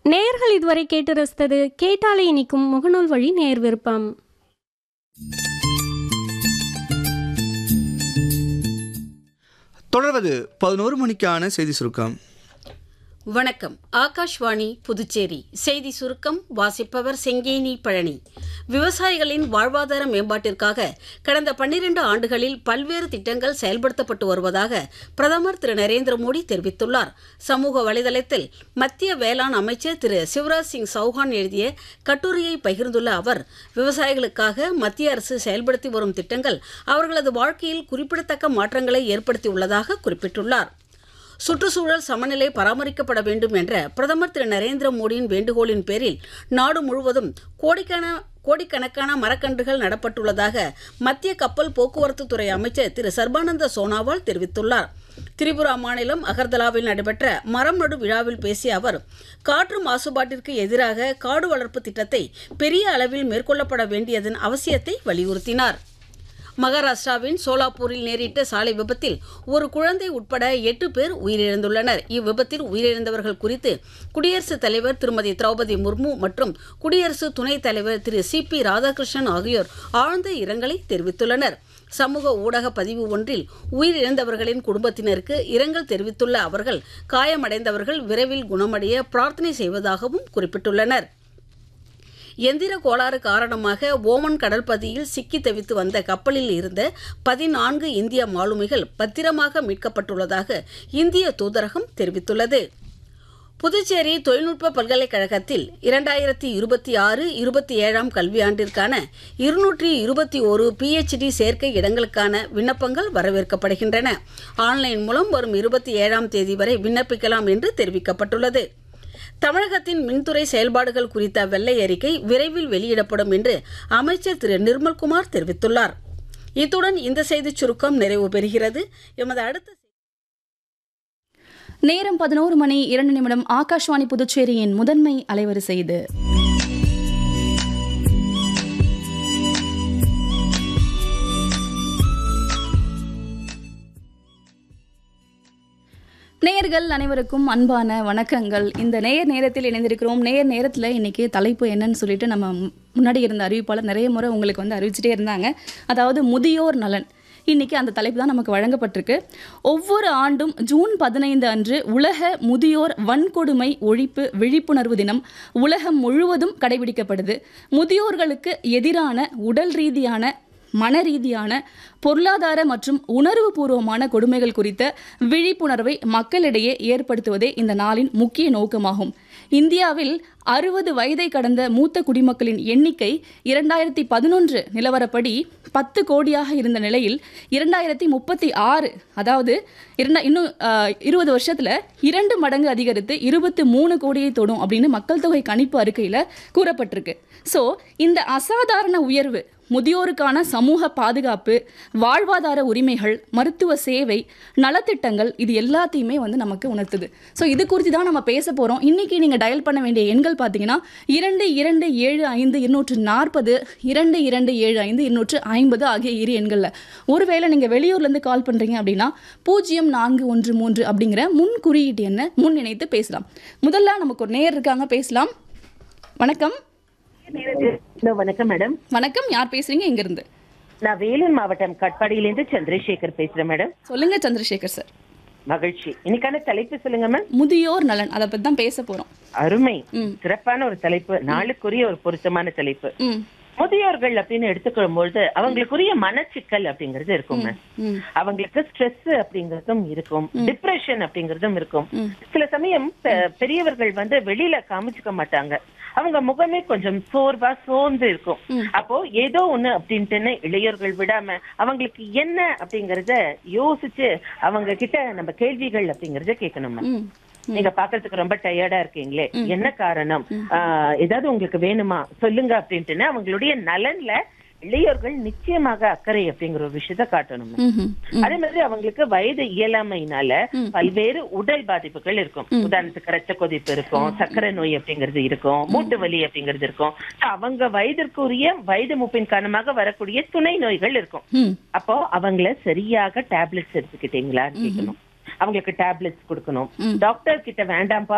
நேயர்கள் இதுவரை கேட்டு ரசித்தது கேட்டாலே இனிக்கும் முகநூல் வழி நேர் விருப்பம் தொடர்வது பதினோரு மணிக்கான செய்தி சுருக்கம் வணக்கம் ஆகாஷ்வாணி புதுச்சேரி செய்தி சுருக்கம் வாசிப்பவர் செங்கேனி பழனி விவசாயிகளின் வாழ்வாதார மேம்பாட்டிற்காக கடந்த பன்னிரண்டு ஆண்டுகளில் பல்வேறு திட்டங்கள் செயல்படுத்தப்பட்டு வருவதாக பிரதமர் திரு நரேந்திர மோடி தெரிவித்துள்ளார் சமூக வலைதளத்தில் மத்திய வேளாண் அமைச்சர் திரு சிவராஜ் சிங் சௌஹான் எழுதிய கட்டுரையை பகிர்ந்துள்ள அவர் விவசாயிகளுக்காக மத்திய அரசு செயல்படுத்தி வரும் திட்டங்கள் அவர்களது வாழ்க்கையில் குறிப்பிடத்தக்க மாற்றங்களை ஏற்படுத்தியுள்ளதாக குறிப்பிட்டுள்ளார் சுற்றுச்சூழல் சமநிலை பராமரிக்கப்பட வேண்டும் என்ற பிரதமர் திரு நரேந்திர மோடியின் வேண்டுகோளின் பேரில் நாடு முழுவதும் கோடிக்கான கோடிக்கணக்கான மரக்கன்றுகள் நடப்பட்டுள்ளதாக மத்திய கப்பல் போக்குவரத்து துறை அமைச்சர் திரு சர்பானந்த சோனாவால் தெரிவித்துள்ளார் திரிபுரா மாநிலம் அகர்தலாவில் நடைபெற்ற மரம் நடு விழாவில் பேசிய அவர் காற்று மாசுபாட்டிற்கு எதிராக காடு வளர்ப்பு திட்டத்தை பெரிய அளவில் மேற்கொள்ளப்பட வேண்டியதன் அவசியத்தை வலியுறுத்தினார் மகாராஷ்டிராவின் சோலாப்பூரில் நேரிட்ட சாலை விபத்தில் ஒரு குழந்தை உட்பட எட்டு பேர் உயிரிழந்துள்ளனர் இவ்விபத்தில் உயிரிழந்தவர்கள் குறித்து குடியரசுத் தலைவர் திருமதி திரௌபதி முர்மு மற்றும் குடியரசு துணைத் தலைவர் திரு சி பி ராதாகிருஷ்ணன் ஆகியோர் ஆழ்ந்த இரங்கலை தெரிவித்துள்ளனர் சமூக ஊடக பதிவு ஒன்றில் உயிரிழந்தவர்களின் குடும்பத்தினருக்கு இரங்கல் தெரிவித்துள்ள அவர்கள் காயமடைந்தவர்கள் விரைவில் குணமடைய பிரார்த்தனை செய்வதாகவும் குறிப்பிட்டுள்ளனர் எந்திர கோளாறு காரணமாக ஓமன் கடல்பகுதியில் சிக்கி தவித்து வந்த கப்பலில் இருந்த பதினான்கு இந்திய மாலுமிகள் பத்திரமாக மீட்கப்பட்டுள்ளதாக இந்திய தூதரகம் தெரிவித்துள்ளது புதுச்சேரி தொழில்நுட்ப பல்கலைக்கழகத்தில் இரண்டாயிரத்தி இருபத்தி ஆறு இருபத்தி ஏழாம் கல்வியாண்டிற்கான இருநூற்றி இருபத்தி ஒரு பிஹெச்டி சேர்க்கை இடங்களுக்கான விண்ணப்பங்கள் வரவேற்கப்படுகின்றன ஆன்லைன் மூலம் வரும் இருபத்தி ஏழாம் தேதி வரை விண்ணப்பிக்கலாம் என்று தெரிவிக்கப்பட்டுள்ளது தமிழகத்தின் மின்துறை செயல்பாடுகள் குறித்த வெள்ளை அறிக்கை விரைவில் வெளியிடப்படும் என்று அமைச்சர் திரு நிர்மல்குமார் தெரிவித்துள்ளார் இத்துடன் இந்த செய்திச் சுருக்கம் நிறைவு பெறுகிறது எமது அடுத்த நேரம் பதினோரு மணி இரண்டு நிமிடம் ஆகாஷ்வாணி புதுச்சேரியின் முதன்மை அலைவரிசை இது நேயர்கள் அனைவருக்கும் அன்பான வணக்கங்கள் இந்த நேர் நேரத்தில் இணைந்திருக்கிறோம் நேர் நேரத்தில் இன்னைக்கு தலைப்பு என்னன்னு சொல்லிட்டு நம்ம மு- முன்னாடி இருந்த அறிவிப்பாளர் நிறைய முறை உங்களுக்கு வந்து அறிவிச்சிட்டே இருந்தாங்க அதாவது முதியோர் நலன் இன்னைக்கு அந்த தலைப்பு தான் நமக்கு வழங்கப்பட்டிருக்கு ஒவ்வொரு ஆண்டும் ஜூன் பதினைந்து அன்று உலக முதியோர் வன்கொடுமை ஒழிப்பு விழிப்புணர்வு தினம் உலகம் முழுவதும் கடைபிடிக்கப்படுது முதியோர்களுக்கு எதிரான உடல் ரீதியான மன ரீதியான பொருளாதார மற்றும் உணர்வுபூர்வமான கொடுமைகள் குறித்த விழிப்புணர்வை மக்களிடையே ஏற்படுத்துவதே இந்த நாளின் முக்கிய நோக்கமாகும் இந்தியாவில் அறுபது வயதை கடந்த மூத்த குடிமக்களின் எண்ணிக்கை இரண்டாயிரத்தி பதினொன்று நிலவரப்படி பத்து கோடியாக இருந்த நிலையில் இரண்டாயிரத்தி முப்பத்தி ஆறு அதாவது இரண்டா இன்னும் ஆஹ், இருபது வருஷத்துல இரண்டு மடங்கு அதிகரித்து இருபத்தி மூணு கோடியை தொடும் அப்படின்னு மக்கள் தொகை கணிப்பு அறிக்கையில் கூறப்பட்டிருக்கு ஸோ இந்த அசாதாரண உயர்வு முதியோருக்கான சமூக பாதுகாப்பு வாழ்வாதார உரிமைகள் மருத்துவ சேவை நலத்திட்டங்கள் இது எல்லாத்தையுமே வந்து நமக்கு உணர்த்துது ஸோ இது குறித்து தான் நம்ம பேச போகிறோம் இன்றைக்கி நீங்கள் டயல் பண்ண வேண்டிய எண்கள் பார்த்தீங்கன்னா இரண்டு இரண்டு ஏழு ஐந்து இருநூற்று நாற்பது இரண்டு இரண்டு ஏழு ஐந்து இருநூற்று ஐம்பது ஆகிய இரு எண்களில் ஒருவேளை நீங்கள் வெளியூர்லேருந்து கால் பண்ணுறீங்க அப்படின்னா பூஜ்ஜியம் நான்கு ஒன்று மூன்று அப்படிங்கிற முன் குறியீட்டு எண்ணை முன் இணைத்து பேசலாம் முதல்ல நமக்கு ஒரு நேர் இருக்காங்க பேசலாம் வணக்கம் ஹலோ வணக்கம் மேடம் வணக்கம் யார் பேசுறீங்க எங்கிருந்து நான் வேலூர் மாவட்டம் கட்பாடியிலேருந்து சந்திரசேகர் பேசுறேன் மேடம் சொல்லுங்க சந்திரசேகர் சார் மகிழ்ச்சி இன்னைக்கான தலைப்பு சொல்லுங்க மேம் முதியோர் நலன் அதை பத்தி தான் பேச போறோம் அருமை ம். சிறப்பான ஒரு தலைப்பு நாளுக்குரிய ஒரு பொருத்தமான தலைப்பு ம் முதியோர்கள் அப்படின்னு எடுத்துக்கொள்ளும் பொழுது அவங்களுக்குரிய மனச்சிக்கல் அப்படிங்கிறது இருக்கும் மேம் ம் அவங்களுக்கு ஸ்ட்ரெஸ் அப்படிங்கறதும் இருக்கும் டிப்ரெஷன் அப்படிங்கறதும் இருக்கும் சில சமயம் பெ- பெரியவர்கள் வந்து வெளியில காமிச்சுக்க மாட்டாங்க அவங்க முகமே கொஞ்சம் சோர்வா சோர்ந்து இருக்கும் அப்போ ஏதோ ஒண்ணு அப்படின்ட்டுன்னு இளையோர்கள் விடாம அவங்களுக்கு என்ன அப்படிங்கறத யோசிச்சு அவங்க கிட்ட நம்ம கேள்விகள் அப்படிங்கறத கேட்கணும் ma'am. ம் நீங்க பாக்குறதுக்கு ரொம்ப டயர்டா இருக்கீங்களே என்ன காரணம் ஆஹ் ஏதாவது உங்களுக்கு வேணுமா சொல்லுங்க அப்படின்ட்டுன்னு அவங்களுடைய நலன்ல இளையோர்கள் நிச்சயமாக அக்கறை அப்படிங்கிற ஒரு விஷயத்த காட்டணும் ma'am. ம்ஹும். அதே மாதிரி அவங்களுக்கு வயது இயலாமையினால பல்வேறு உடல் பாதிப்புகள் இருக்கும் உதாரணத்துக்கு ரத்த கொதிப்பு இருக்கும் சர்க்கரை நோய் அப்படிங்கிறது இருக்கும் மூட்டு வலி அப்படிங்கிறது இருக்கும் So, அவங்க வயதிற்குரிய வயது மூப்பின் காரணமாக வரக்கூடிய துணை நோய்கள் இருக்கும் ம் அப்போ அவங்கள சரியாக டேப்லெட்ஸ் எடுத்துக்கிட்டீங்களான்னு கேட்கணும் அவங்களுக்கு டேப்லெட்ஸ் கொடுக்கணும் டாக்டர் கிட்ட வேண்டாம்ப்பா